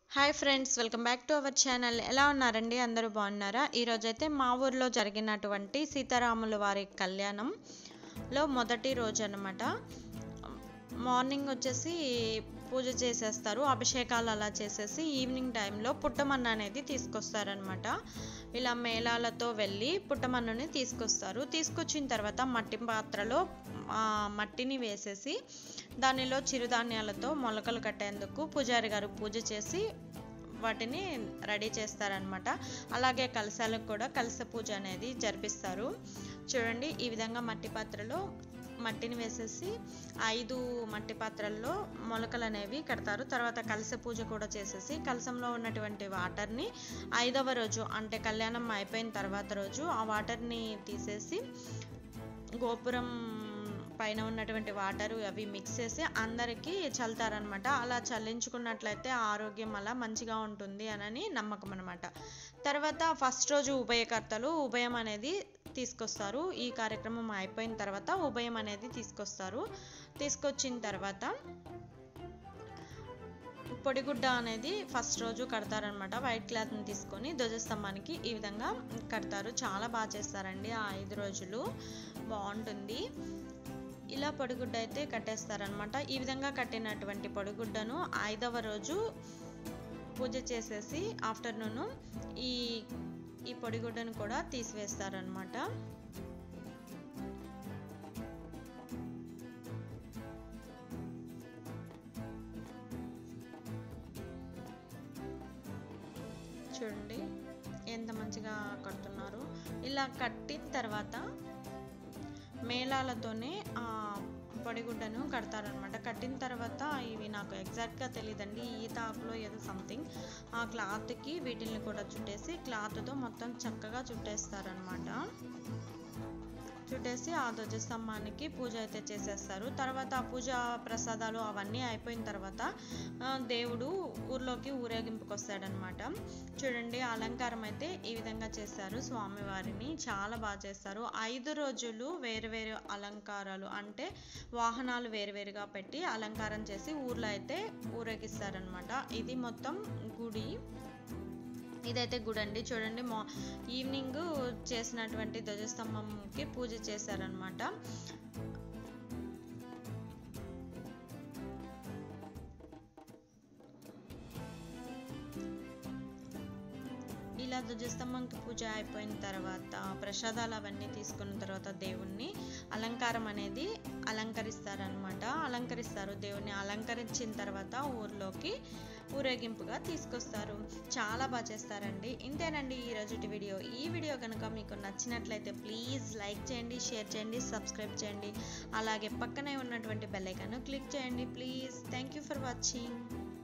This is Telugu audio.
hi friends welcome back to our channel ఎలా ఉన్నారండి అందరూ బాగున్నారా ఈరోజైతే మా ఊర్లో జరిగినటువంటి సీతారాముల వారి కళ్యాణంలో మొదటి రోజు అనమాట మార్నింగ్ వచ్చేసి పూజ చేసేస్తారు అభిషేకాలు అలా చేసేసి ఈవినింగ్ టైంలో పుట్టమన్న అనేది తీసుకొస్తారనమాట ఇలా మేళాలతో వెళ్ళి పుట్టమన్నని తీసుకొస్తారు తీసుకొచ్చిన తర్వాత మట్టి పాత్రలో ఆ, మట్టిని వేసేసి దానిలో చిరుధాన్యాలతో మొలకలు కట్టేందుకు పూజారి గారు పూజ చేసి వాటిని రెడీ చేస్తారనమాట అలాగే కలశాలకు కూడా కలశ పూజ అనేది జరిపిస్తారు చూడండి ఈ విధంగా మట్టి పాత్రలో మట్టిని వేసేసి ఐదు మట్టి పాత్రల్లో మొలకలు అనేవి కడతారు తర్వాత కలశ పూజ కూడా చేసేసి కలశంలో ఉన్నటువంటి వాటర్ని ఐదవ రోజు అంటే కళ్యాణం అయిపోయిన తర్వాత రోజు ఆ వాటర్ని తీసేసి గోపురం పైన ఉన్నటువంటి వాటర్ అవి మిక్స్ చేసి అందరికీ చల్లుతారనమాట అలా చల్లించుకున్నట్లయితే ఆరోగ్యం అలా మంచిగా ఉంటుంది అనని నమ్మకం అనమాట తర్వాత ఫస్ట్ రోజు ఉభయకర్తలు ఉభయం అనేది తీసుకొస్తారు ఈ కార్యక్రమం అయిపోయిన తర్వాత ఉభయం అనేది తీసుకొస్తారు తీసుకొచ్చిన తర్వాత పొడిగుడ్డ అనేది ఫస్ట్ రోజు కడతారనమాట వైట్ క్లాత్ని తీసుకొని ధ్వజస్తంభానికి ఈ విధంగా కడతారు చాలా బాగా చేస్తారండి ఆ ఐదు రోజులు బాగుంటుంది ఇలా పొడిగుడ్డ అయితే కట్టేస్తారనమాట ఈ విధంగా కట్టినటువంటి పొడిగుడ్డను ఐదవ రోజు పూజ చేసేసి ఆఫ్టర్నూన్ ఈ ఈ పొడిగుడ్డను కూడా తీసివేస్తారనమాట చూడండి ఎంత మంచిగా కడుతున్నారు ఇలా కట్టిన తర్వాత మేళాలతోనే ఆ పొడిగుడ్డను కడతారనమాట కట్టిన తర్వాత ఇవి నాకు ఎగ్జాక్ట్గా తెలియదండి ఈత ఆకులో ఏదో సంథింగ్ ఆ క్లాత్కి వీటిని కూడా చుట్టేసి క్లాత్తో మొత్తం చక్కగా చుట్టేస్తారనమాట చుట్టేసి ఆ ధ్వజస్తంభానికి పూజ అయితే చేసేస్తారు తర్వాత ఆ పూజ ప్రసాదాలు అవన్నీ అయిపోయిన తర్వాత ఆ, దేవుడు ఊర్లోకి ఊరేగింపుకి వస్తాడనమాట చూడండి అలంకారం అయితే ఈ విధంగా చేశారు స్వామివారిని చాలా బాగా చేస్తారు ఐదు రోజులు వేరు వేరు అలంకారాలు అంటే వాహనాలు వేరువేరుగా పెట్టి అలంకారం చేసి ఊర్లో అయితే ఊరేగిస్తారనమాట ఇది మొత్తం గుడి ఇదైతే గుడి అండి చూడండి మా ఈవినింగ్ చేసినటువంటి ధ్వజస్తంభంకి పూజ చేశారనమాట ఇలా ధ్వజస్తంభంకి పూజ అయిపోయిన తర్వాత ప్రసాదాలు అవన్నీ తీసుకున్న తర్వాత దేవుణ్ణి అలంకారం అనేది అలంకరిస్తారనమాట అలంకరిస్తారు దేవుణ్ణి అలంకరించిన తర్వాత ఊర్లోకి ఊరేగింపుగా తీసుకొస్తారు చాలా బాగా చేస్తారండి ఇంతేనండి ఈ రోజుటి వీడియో ఈ వీడియో కనుక మీకు నచ్చినట్లయితే ప్లీజ్ లైక్ చేయండి షేర్ చేయండి సబ్స్క్రైబ్ చేయండి అలాగే పక్కనే ఉన్నటువంటి బెల్ ఐకాన్ క్లిక్ చేయండి please thank you for watching